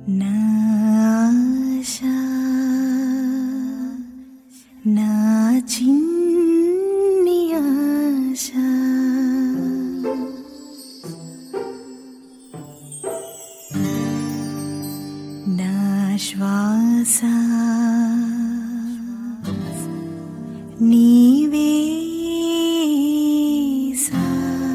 నా ఆశ నా చిన్ని ఆశ నా శ్వాస నీవే సా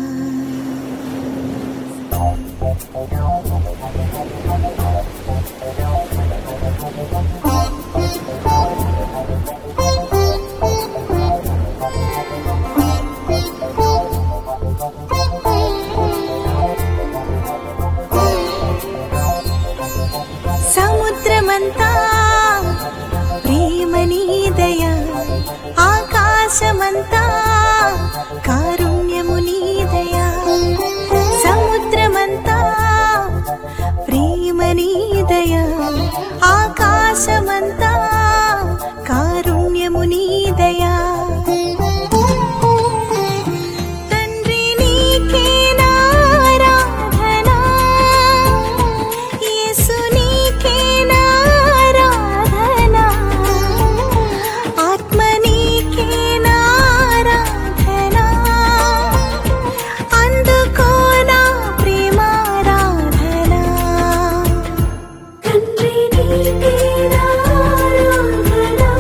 సముద్రమంతా ప్రేమ నీదయ ఆకాశమంతా కారుణ్యము నీదయ సముద్రమంతా ప్రేమ నీదయ ఆకాశమంతా కారుణ్యము నీదయా తండ్రి నీకే నారాధన యేసు నీకే నారాధన ఆత్మ నీకే నారాధన అందుకో నా ప్రేమారాధన తండ్రి నీకే నారాధన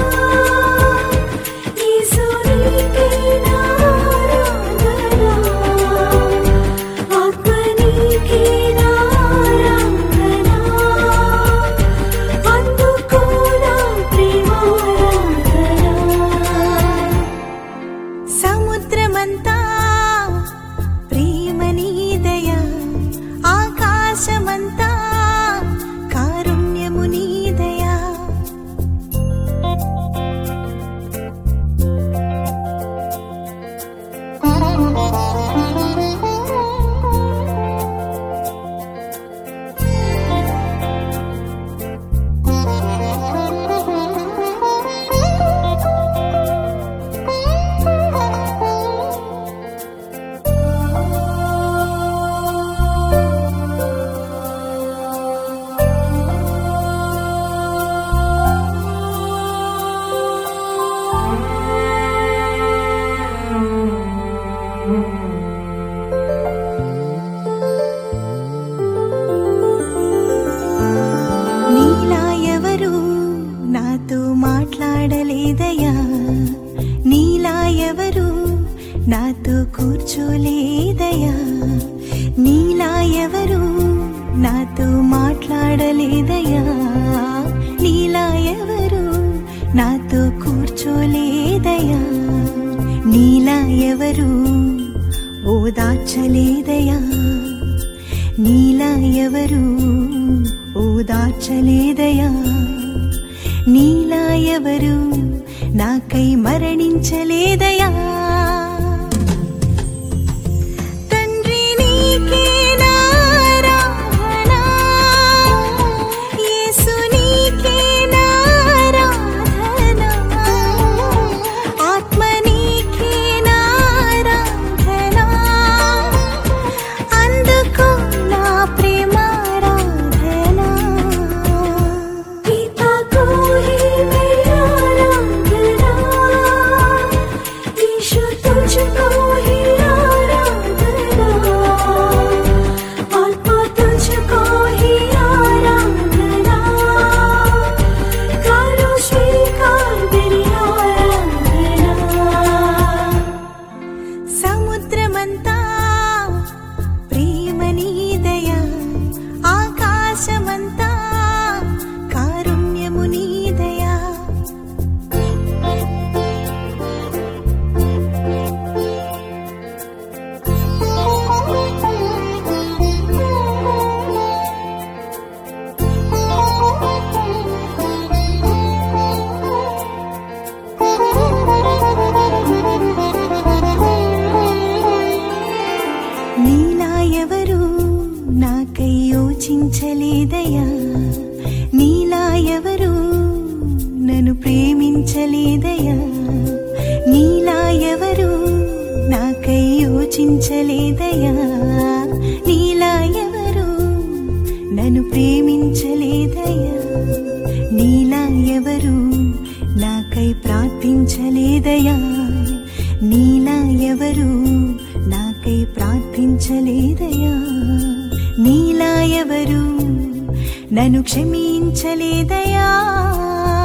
యేసు నీకే నారాధన ఆత్మ నీకే నారాధన అందుకో నా ప్రేమారాధన సముద్రమంతా ప్రేమ నీదయ ఆకాశమంతా కారుణ్యము నీదయా నీలా ఎవరు నాతో మాట్లాడలేదయా నీలా ఎవరు నాతో కూర్చోలేదయా నీలా ఎవరు నాతో మాట్లాడలేదయా నీలా ఎవరు నాతో కూర్చోలేదయా నీలా ఎవరు ఓదార్చలేదయా నీలా ఎవరు ఓదార్చలేదయా నీలా ఎవరు నాకై మరణించలేదయా తండ్రి నీకే నారాధన యేసు నీకే నారాధన ఆత్మ నీకే నారాధన అందుకో నా ప్రేమారాధన పితా को ही मेरा आराधना ईशु तुझको ही आराधना आत्मा तुझको ही आराधना करो स्वीकार मेरी आराधना సముద్రమంతా ప్రేమ నీదయ ఆకాశమంతా కారుణ్యము నీదయా నీలా ఎవరు నాకై యోచించలేదయా నీలా ఎవరు నన్ను ప్రేమించలేదయా నీలా ఎవరు నాకై యోచించలేదయా నీలా ఎవరు నన్ను ప్రేమించలేదయా గుర్తించలేదయా నీలా ఎవరు నాకై ప్రార్థించలేదయా నీలా ఎవరు నన్ను క్షమించలేదయా